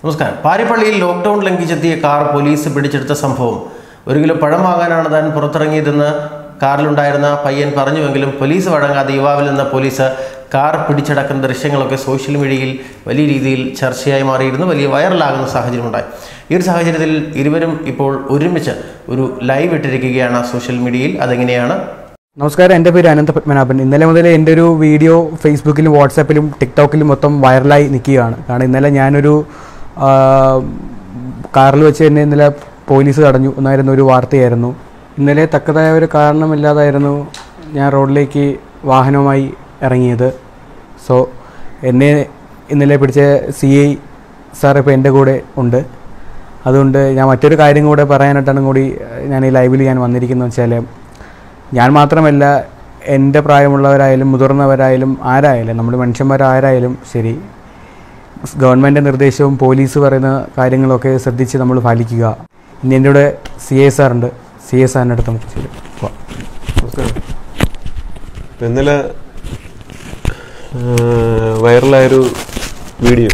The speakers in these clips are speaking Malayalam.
നമസ്കാരം പാരിപ്പള്ളിയിൽ ലോക്ക്ഡൌൺ ലംഘിച്ചെത്തിയ കാർ പോലീസ് പിടിച്ചെടുത്ത സംഭവം ഒരു കിലോ പഴം വാങ്ങാനാണ് താൻ പുറത്തിറങ്ങിയതെന്ന് കാറിലുണ്ടായിരുന്ന പയ്യൻ പറഞ്ഞുവെങ്കിലും പോലീസ് വഴങ്ങാതെ യുവാവിൽ നിന്ന് പോലീസ് കാർ പിടിച്ചടക്കുന്ന ദൃശ്യങ്ങളൊക്കെ സോഷ്യൽ മീഡിയയിൽ വലിയ രീതിയിൽ ചർച്ചയായി മാറിയിരുന്നു വലിയ വൈറലാകുന്ന സാഹചര്യമുണ്ടായി ഈ ഒരു സാഹചര്യത്തിൽ ഇരുവരും ഇപ്പോൾ ഒരുമിച്ച് ഒരു ലൈവ് ഇട്ടിരിക്കുകയാണ് സോഷ്യൽ മീഡിയയിൽ അതെങ്ങനെയാണ് നമസ്കാരം എൻ്റെ പേര് അനന്ത പത്മനാഭൻ ഇന്നലെ മുതൽ എൻ്റെ ഒരു വീഡിയോ ഫേസ്ബുക്കിലും വാട്സാപ്പിലും ടിക്ടോക്കിലും മൊത്തം വൈറലായി നിൽക്കുകയാണ് കാരണം ഇന്നലെ ഞാനൊരു ആ, കാറിൽ വെച്ച് തന്നെ ഇന്നലെ പോലീസ് തടഞ്ഞു എന്നായിരുന്നു ഒരു വാർത്തയായിരുന്നു ഇന്നലെ തക്കതായ ഒരു കാരണമില്ലാതായിരുന്നു ഞാൻ റോഡിലേക്ക് വാഹനവുമായി ഇറങ്ങിയത് സോ എന്നെ ഇന്നലെ പിടിച്ച സി ഐ സാർ ഇപ്പോൾ എൻ്റെ കൂടെ ഉണ്ട് അതുകൊണ്ട് ഞാൻ മറ്റൊരു കാര്യം കൂടെ പറയാനായിട്ടാണ് കൂടി ഏഹ്, ഞാൻ ഈ ലൈവിൽ ഞാൻ വന്നിരിക്കുന്നത് വെച്ചാൽ ഞാൻ മാത്രമല്ല എൻ്റെ പ്രായമുള്ളവരായാലും മുതിർന്നവരായാലും ആരായാലും നമ്മുടെ മനുഷ്യന്മാരാരായാലും ശരി ഗവൺമെൻറ് നിർദ്ദേശവും പോലീസ് പറയുന്ന കാര്യങ്ങളൊക്കെ ശ്രദ്ധിച്ച് നമ്മൾ പാലിക്കുക ഇനി എൻ്റെ കൂടെ സി എസ് ആർ ഉണ്ട് സി എസ് ആറിൻ്റെ അടുത്ത് നമുക്ക് ശരി പോവാം നമസ്കാരം ഇപ്പം ഇന്നലെ ആ, വൈറലായൊരു വീഡിയോ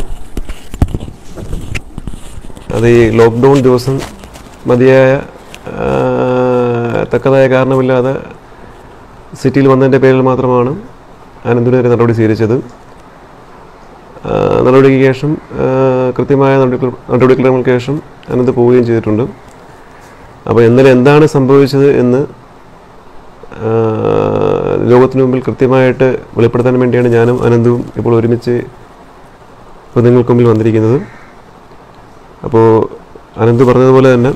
അത് ഈ ലോക്ക്ഡൗൺ ദിവസം മതിയായ ആ, തക്കതായ കാരണമില്ലാതെ സിറ്റിയിൽ വന്നതിൻ്റെ പേരിൽ മാത്രമാണ് അനന്തിനെതിരെ നടപടി സ്വീകരിച്ചത് ആ, നടപടിക്ക് ശേഷം ആ, കൃത്യമായ നടപടി നടപടിക്രമങ്ങൾക്ക് ശേഷം അനന്ത് പോവുകയും ചെയ്തിട്ടുണ്ട് അപ്പോൾ ഇന്നലെ എന്താണ് സംഭവിച്ചത് എന്ന് ആ, ലോകത്തിന് മുമ്പിൽ കൃത്യമായിട്ട് വെളിപ്പെടുത്താൻ വേണ്ടിയാണ് ഞാനും അനന്തവും ഇപ്പോൾ ഒരുമിച്ച് ഇപ്പോൾ നിങ്ങൾക്ക് മുമ്പിൽ വന്നിരിക്കുന്നത് അപ്പോൾ അനന്ത് പറഞ്ഞതുപോലെ തന്നെ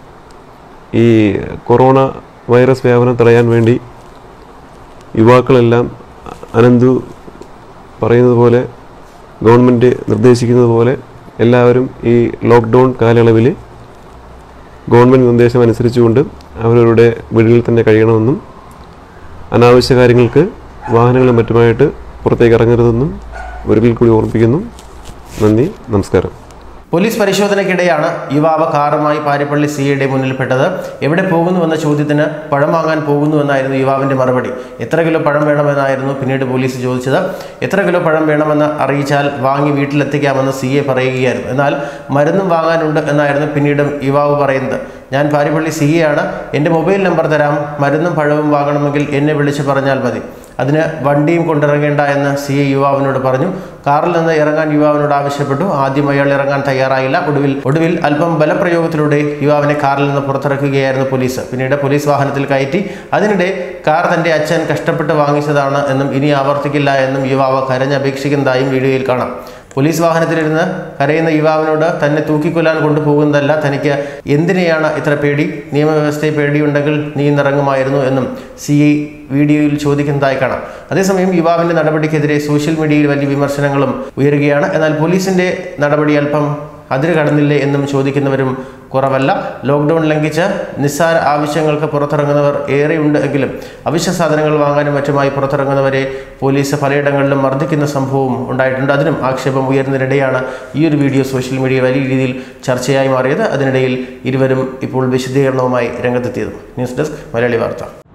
ഈ കൊറോണ വൈറസ് വ്യാപനം തടയാൻ വേണ്ടി യുവാക്കളെല്ലാം അനന്തു പറയുന്നത് പോലെ ഗവൺമെൻറ് നിർദ്ദേശിക്കുന്നത് പോലെ എല്ലാവരും ഈ ലോക്ക്ഡൗൺ കാലയളവിൽ ഗവൺമെൻറ് നിർദ്ദേശം അനുസരിച്ചുകൊണ്ട് അവരവരുടെ വീടുകളിൽ തന്നെ കഴിയണമെന്നും അനാവശ്യ കാര്യങ്ങൾക്ക് വാഹനങ്ങളും മറ്റുമായിട്ട് പുറത്തേക്ക് ഇറങ്ങരുതെന്നും ഒരിക്കൽ കൂടി ഓർമ്മിപ്പിക്കുന്നു നന്ദി നമസ്കാരം പോലീസ് പരിശോധനയ്ക്കിടെയാണ് യുവാവ് കാറുമായി പാരിപ്പള്ളി സിയുടെ മുന്നിൽപ്പെട്ടത് എവിടെ പോകുന്നുവെന്ന ചോദ്യത്തിന് പഴം വാങ്ങാൻ പോകുന്നുവെന്നായിരുന്നു യുവാവിന്റെ മറുപടി എത്ര കിലോ പഴം വേണമെന്നായിരുന്നു പിന്നീട് പോലീസ് ചോദിച്ചത് എത്ര കിലോ പഴം വേണമെന്ന് അറിയിച്ചാൽ വാങ്ങി വീട്ടിലെത്തിക്കാമെന്ന് സി എ പറയുകയായിരുന്നു എന്നാൽ മരുന്നും വാങ്ങാനുണ്ട് എന്നായിരുന്നു പിന്നീട് യുവാവ് പറയുന്നത് ഞാൻ പാരിപ്പള്ളി സി എ ആണ് എൻ്റെ മൊബൈൽ നമ്പർ തരാം മരുന്നും പഴവും വാങ്ങണമെങ്കിൽ എന്നെ വിളിച്ച് പറഞ്ഞാൽ മതി അതിന് വണ്ടിയും കൊണ്ടിറങ്ങേണ്ട എന്ന് സി ഐ യുവാവിനോട് പറഞ്ഞു കാറിൽ നിന്ന് ഇറങ്ങാൻ യുവാവിനോട് ആവശ്യപ്പെട്ടു ആദ്യം അയാൾ ഇറങ്ങാൻ തയ്യാറായില്ല ഒടുവിൽ ഒടുവിൽ അല്പം ബലപ്രയോഗത്തിലൂടെ യുവാവിനെ കാറിൽ നിന്ന് പുറത്തിറക്കുകയായിരുന്നു പോലീസ് പിന്നീട് പോലീസ് വാഹനത്തിൽ കയറ്റി അതിനിടെ കാർ തന്റെ അച്ഛൻ കഷ്ടപ്പെട്ട് വാങ്ങിച്ചതാണ് എന്നും ഇനി ആവർത്തിക്കില്ല എന്നും യുവാവ് കരഞ്ഞപേക്ഷിക്കുന്നതായും വീഡിയോയിൽ കാണാം പോലീസ് വാഹനത്തിലിരുന്ന് കരയുന്ന യുവാവിനോട് തന്നെ തൂക്കിക്കൊല്ലാൻ കൊണ്ടുപോകുന്നതല്ല തനിക്ക് എന്തിനെയാണ് ഇത്ര പേടി നിയമവ്യവസ്ഥയെ പേടിയുണ്ടെങ്കിൽ നീ ഇന്നിറങ്ങുമായിരുന്നു എന്നും സി ഐ വീഡിയോയിൽ ചോദിക്കുന്നതായി കാണാം അതേസമയം യുവാവിന്റെ നടപടിക്കെതിരെ സോഷ്യൽ മീഡിയയിൽ വലിയ വിമർശനങ്ങളും ഉയരുകയാണ് എന്നാൽ പോലീസിന്റെ നടപടി അല്പം അതിര് കടന്നില്ലേ എന്നും ചോദിക്കുന്നവരും കുറവല്ല ലോക്ക്ഡൗൺ ലംഘിച്ച് നിസ്സാര ആവശ്യങ്ങൾക്ക് പുറത്തിറങ്ങുന്നവർ ഏറെയുണ്ട് എങ്കിലും അവശ്യ സാധനങ്ങൾ വാങ്ങാനും മറ്റുമായി പുറത്തിറങ്ങുന്നവരെ പോലീസ് പലയിടങ്ങളിലും മർദ്ദിക്കുന്ന സംഭവവും ഉണ്ടായിട്ടുണ്ട് അതിനും ആക്ഷേപം ഉയർന്നതിനിടെയാണ് ഈ ഒരു വീഡിയോ സോഷ്യൽ മീഡിയ വലിയ രീതിയിൽ ചർച്ചയായി മാറിയത് അതിനിടയിൽ ഇരുവരും ഇപ്പോൾ വിശദീകരണവുമായി രംഗത്തെത്തിയത് ന്യൂസ് ഡെസ്ക് മലയാളി വാർത്ത